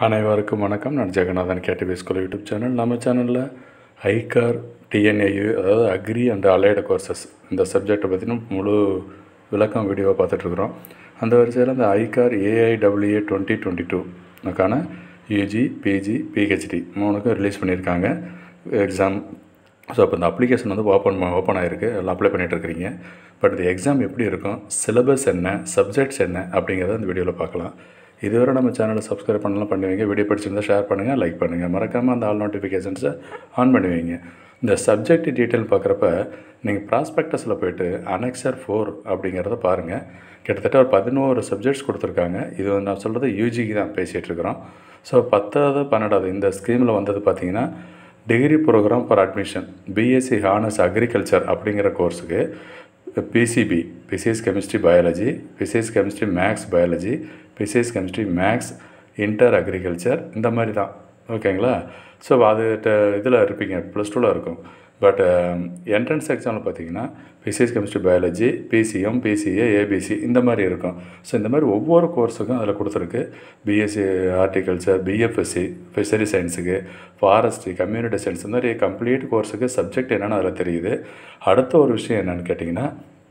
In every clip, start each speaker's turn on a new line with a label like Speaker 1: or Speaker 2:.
Speaker 1: அனைவருக்கும் வணக்கம் நான் Jaganathan KTV school YouTube channel நம்ம சேனலில் ஐகார் டிஎன்ஏயு அதாவது அக்ரி அண்ட் அலைடு கோர்சஸ் இந்த சப்ஜெக்டை பற்றின முழு விளக்கம் வீடியோவை பார்த்துட்ருக்குறோம் அந்த வரிசையில் இந்த ஐகார் ஏஐடபிள்யூஏ டுவெண்ட்டி டுவெண்ட்டி டூக்கான யூஜி பிஜி பிஹெச்டி மூணுக்கும் ரிலீஸ் பண்ணியிருக்காங்க எக்ஸாம் ஸோ அப்போ இந்த அப்ளிகேஷன் வந்து ஓப்பன் ஓப்பன் ஆகிருக்கு எல்லாம் அப்ளை பண்ணிட்டு இருக்கிறீங்க பட் இந்த எக்ஸாம் எப்படி இருக்கும் சிலபஸ் என்ன சப்ஜெக்ட்ஸ் என்ன அப்படிங்கிறத இந்த வீடியோவில் பார்க்கலாம் இதுவரை நம்ம சேனலை சப்ஸ்கிரைப் பண்ணலாம் பண்ணுவீங்க வீடியோ பிடிச்சிருந்தா ஷேர் பண்ணுங்கள் லைக் பண்ணுங்கள் மறக்காமல் அந்த ஆல் நோட்டிஃபிகேஷன்ஸை ஆன் பண்ணுவீங்க இந்த சப்ஜெக்ட் டீட்டெயில் பார்க்குறப்ப நீங்கள் ப்ராஸ்பெக்டஸில் போயிட்டு அனெக்சர் ஃபோர் அப்படிங்கிறத பாருங்கள் கிட்டத்தட்ட ஒரு பதினோரு சப்ஜெக்ட்ஸ் கொடுத்துருக்காங்க இது வந்து நான் சொல்கிறது யூஜிக்கு தான் பேசிகிட்டு இருக்கிறோம் ஸோ பத்தாவது பன்னெண்டாவது இந்த ஸ்கீமில் வந்தது பார்த்தீங்கன்னா degree program for admission BSc honours agriculture அப்படிங்கிற கோர்ஸுக்கு PCB physics chemistry biology physics chemistry maths biology physics chemistry maths inter agriculture இந்த மாதிரி தான் ஓகேங்களா ஸோ அது இதில் இருப்பீங்க ப்ளஸ் டூவில் இருக்கும் பட் என்ட்ரன்ஸ் எக்ஸாமில் பார்த்தீங்கன்னா physics chemistry biology PCM PCA ABC இந்த மாதிரி இருக்கும் ஸோ இந்த மாதிரி ஒவ்வொரு கோர்ஸுக்கும் அதில் கொடுத்துருக்கு பிஎஸ்சி ஹார்டிகல்ச்சர் பிஎஃப்எஸ்சி ஃபிஷரி சயின்ஸுக்கு ஃபாரஸ்ட்ரி கம்யூனிட்டி சயின்ஸ் இந்த மாதிரி கம்ப்ளீட் கோர்ஸுக்கு சப்ஜெக்ட் என்னென்னு அதில் தெரியுது அடுத்த ஒரு விஷயம் என்னென்னு கேட்டிங்கன்னா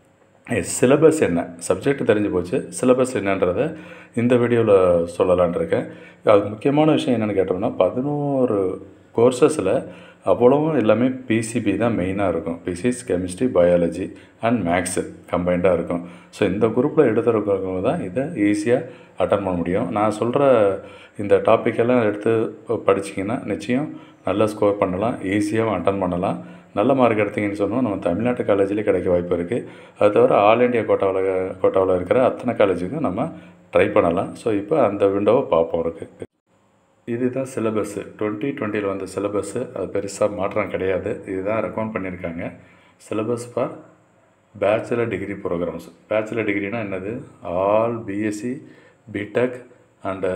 Speaker 1: சிலபஸ் என்ன சப்ஜெக்ட் தெரிஞ்சு போச்சு சிலபஸ் என்னன்றதை இந்த வீடியோவில் சொல்லலான் இருக்கேன் அது முக்கியமான விஷயம் என்னென்னு கேட்டோம்னா பதினோரு கோர்சஸில் அவ்வளவும் எல்லாமே பிசிபி தான் மெயினாக இருக்கும் physics chemistry biology and maths கம்பைண்டாக இருக்கும் ஸோ இந்த குரூப்பில் எடுத்துருக்கவங்க தான் இதை ஈஸியாக அட்டன் பண்ண முடியும் நான் சொல்கிற இந்த டாப்பிக்கெல்லாம் எடுத்து படிச்சிங்கன்னா நிச்சயம் நல்லா ஸ்கோர் பண்ணலாம் ஈஸியாகவும் அட்டன் பண்ணலாம் நல்ல மார்க் எடுத்தீங்கன்னு சொன்னால் நம்ம தமிழ்நாட்டு காலேஜ்லேயே கிடைக்க வாய்ப்பு இருக்குது அது தவிர ஆல் இண்டியா கோட்டாவில் கோட்டாவில் இருக்கிற அத்தனை காலேஜுக்கும் நம்ம ட்ரை பண்ணலாம் ஸோ இப்போ அந்த விண்டோவை பார்ப்போம் இருக்குது இதுதான் சிலபஸ்ஸு டுவெண்ட்டி டுவெண்ட்டியில் வந்த சிலபஸ்ஸு அது பெருசாக மாற்றம் கிடையாது இதுதான் ரெக்கமெண்ட் பண்ணியிருக்காங்க syllabus for bachelor degree programs bachelor டிகிரினா என்னது ஆல் பிஎஸ்சி பிடெக் அண்டு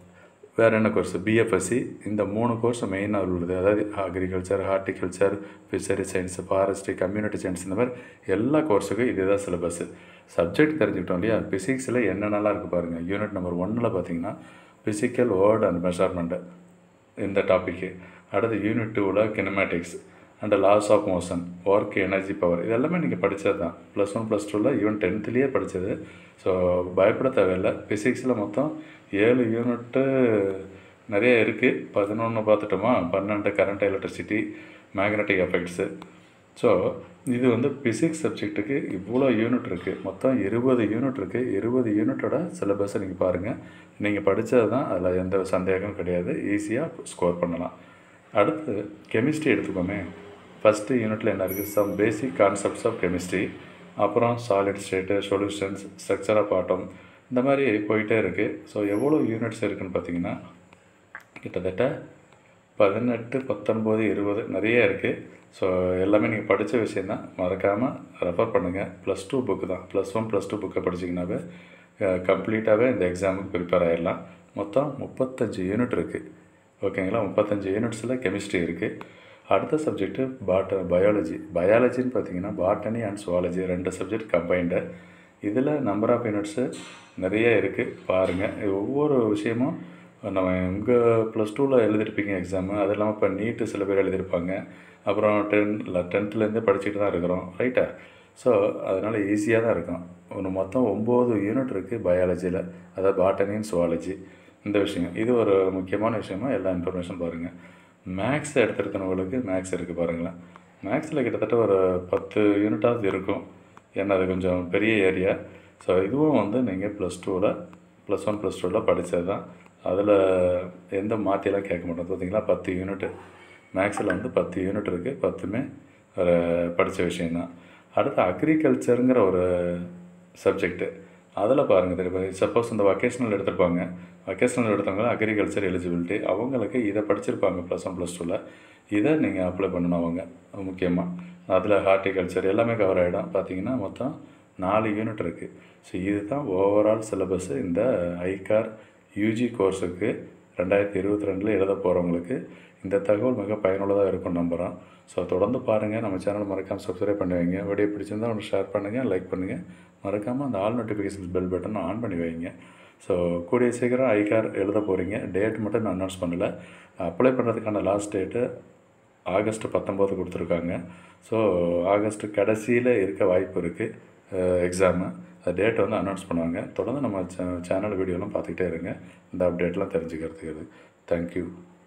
Speaker 1: வேறு என்ன கோர்ஸ் பிஎஃப்எஸ்சி இந்த மூணு கோர்ஸ் மெயினாக உள்ளது அதாவது agriculture horticulture fishery science forestry community science இந்த மாதிரி எல்லா கோர்ஸுக்கும் இதுதான் சிலபஸ்ஸு சப்ஜெக்ட் தெரிஞ்சுக்கிட்டோம் இல்லையா ஃபிசிக்ஸில் என்னென்னலாம் இருக்குது பாருங்கள் யூனிட் நம்பர் ஒன்னில் பார்த்தீங்கன்னா ஃபிசிக்கல் வேர்ட் அண்ட் மெஷர்மெண்ட்டு இந்த டாப்பிக்கு அடுத்து யூனிட் டூவில் kinematics and laws of motion work energy power இது எல்லாமே நீங்கள் படித்தது தான் ப்ளஸ் ஒன் ப்ளஸ் டூவில் ஈவன் டென்த்துலேயே படித்தது ஸோ பயப்பட தேவையில்லை ஃபிசிக்ஸில் மொத்தம் ஏழு யூனிட்டு நிறைய இருக்குது பதினொன்று பார்த்துட்டோமா பன்னெண்டு current electricity magnetic effects so இது வந்து ஃபிசிக்ஸ் சப்ஜெக்ட்டுக்கு இவ்வளோ யூனிட் இருக்குது மொத்தம் இருபது யூனிட் இருக்குது இருபது யூனிட்டோட சிலபஸை நீங்கள் பாருங்கள் நீங்கள் படித்தது தான் அதில் எந்த சந்தேகமும் கிடையாது ஈஸியாக ஸ்கோர் பண்ணலாம் அடுத்து கெமிஸ்ட்ரி எடுத்துக்கோமே ஃபஸ்ட்டு யூனிட்டில் என்ன இருக்குது some basic concepts of chemistry அப்புறம் solid state solutions structure of atom இந்த மாதிரி போயிட்டே இருக்குது ஸோ எவ்வளோ யூனிட்ஸ் இருக்குதுன்னு பார்த்தீங்கன்னா கிட்டத்தட்ட பதினெட்டு பத்தொன்பது இருபது நிறைய இருக்குது ஸோ எல்லாமே நீங்கள் படித்த விஷயந்தான் மறக்காமல் ரெஃபர் பண்ணுங்கள் ப்ளஸ் டூ புக்கு தான் ப்ளஸ் ஒன் ப்ளஸ் டூ புக்கை படிச்சிங்கனாவே கம்ப்ளீட்டாகவே இந்த எக்ஸாமுக்கு ப்ரிப்பேர் ஆகிடலாம் மொத்தம் முப்பத்தஞ்சு யூனிட் இருக்குது ஓகேங்களா முப்பத்தஞ்சு யூனிட்ஸில் கெமிஸ்ட்ரி இருக்குது அடுத்த சப்ஜெக்ட்டு பாட்ட பயாலஜி பயாலஜின்னு பார்த்தீங்கன்னா பாட்டனி அண்ட் சுவாலஜி ரெண்டு சப்ஜெக்ட் கம்பைண்டு இதில் நம்பர் ஆஃப் யூனிட்ஸு நிறைய இருக்குது பாருங்கள் ஒவ்வொரு விஷயமும் நம்ம உங்கள் ப்ளஸ் டூவில் எழுதிருப்பீங்க எக்ஸாமு அது இல்லாமல் இப்போ நீட்டு சில பேர் எழுதியிருப்பாங்க அப்புறம் டென் இல்லை டென்த்துலேருந்தே படிச்சுட்டு தான் இருக்கிறோம் ரைட்டா ஸோ அதனால் ஈஸியாக தான் இருக்கும் ஒன்று மொத்தம் ஒம்பது யூனிட் இருக்குது பயாலஜியில் அதாவது பாட்டனின் சுவாலஜி இந்த விஷயம் இது ஒரு முக்கியமான விஷயமா எல்லா இன்ஃபர்மேஷன் பாருங்கள் மேக்ஸ் எடுத்துருக்கவங்களுக்கு மேக்ஸ் இருக்குது பாருங்களேன் மேக்ஸில் கிட்டத்தட்ட ஒரு பத்து யூனிட்டாவது இருக்கும் ஏன்னா அது கொஞ்சம் பெரிய ஏரியா ஸோ இதுவும் வந்து நீங்கள் ப்ளஸ் டூவில் ப்ளஸ் ஒன் ப்ளஸ் டூவில் படித்தது தான் அதில் எந்த மாற்றியெல்லாம் கேட்க மாட்டோம் பார்த்தீங்களா பத்து யூனிட்டு மேக்ஸில் வந்து பத்து யூனிட் இருக்குது பத்துமே ஒரு படித்த விஷயந்தான் அடுத்து அக்ரிகல்ச்சருங்கிற ஒரு சப்ஜெக்ட்டு அதில் பாருங்கள் தெரியும் சப்போஸ் இந்த வொக்கேஷ்னல் எடுத்திருப்பாங்க வொக்கேஷ்னல் எடுத்தவங்க அக்ரிகல்ச்சர் எலிஜிபிலிட்டி அவங்களுக்கு இதை படிச்சிருப்பாங்க ப்ளஸ் ஒன் ப்ளஸ் டூவில் இதை நீங்கள் அப்ளை பண்ணணும் அவங்க முக்கியமாக அதில் ஹார்டிகல்ச்சர் எல்லாமே கவர் ஆகிடும் பார்த்தீங்கன்னா மொத்தம் நாலு யூனிட் இருக்குது ஸோ இதுதான் ஓவரால் சிலபஸ்ஸு இந்த ஐகார் யூஜி கோர்ஸுக்கு ரெண்டாயிரத்தி இருபத்தி ரெண்டில் எழுத போகிறவங்களுக்கு இந்த தகவல் மிக பயனுள்ளதாக இருக்கும் நம்புகிறோம் ஸோ தொடர்ந்து பாருங்கள் நம்ம சேனல் மறக்காமல் சப்ஸ்கிரைப் பண்ணி வைங்க வீடியோ பிடிச்சிருந்தால் ஒன்று ஷேர் பண்ணுங்கள் லைக் பண்ணுங்கள் மறக்காமல் அந்த ஆல் நோட்டிஃபிகேஷன்ஸ் பெல் பட்டனை ஆன் பண்ணி வைங்க ஸோ கூடிய சீக்கிரம் ஐகார் எழுத போகிறீங்க டேட் மட்டும் நான் அனௌன்ஸ் பண்ணலை அப்ளை பண்ணுறதுக்கான லாஸ்ட் டேட்டு ஆகஸ்ட் பத்தொம்போது கொடுத்துருக்காங்க ஸோ ஆகஸ்ட் கடைசியில் இருக்க வாய்ப்பு இருக்குது எக்ஸாமு டேட் வந்து அனௌன்ஸ் பண்ணுவாங்க தொடர்ந்து நம்ம சேனல் வீடியோலாம் பார்த்துக்கிட்டே இருங்க இந்த அப்டேட்லாம் தெரிஞ்சுக்கிறதுக்கு தேங்க்யூ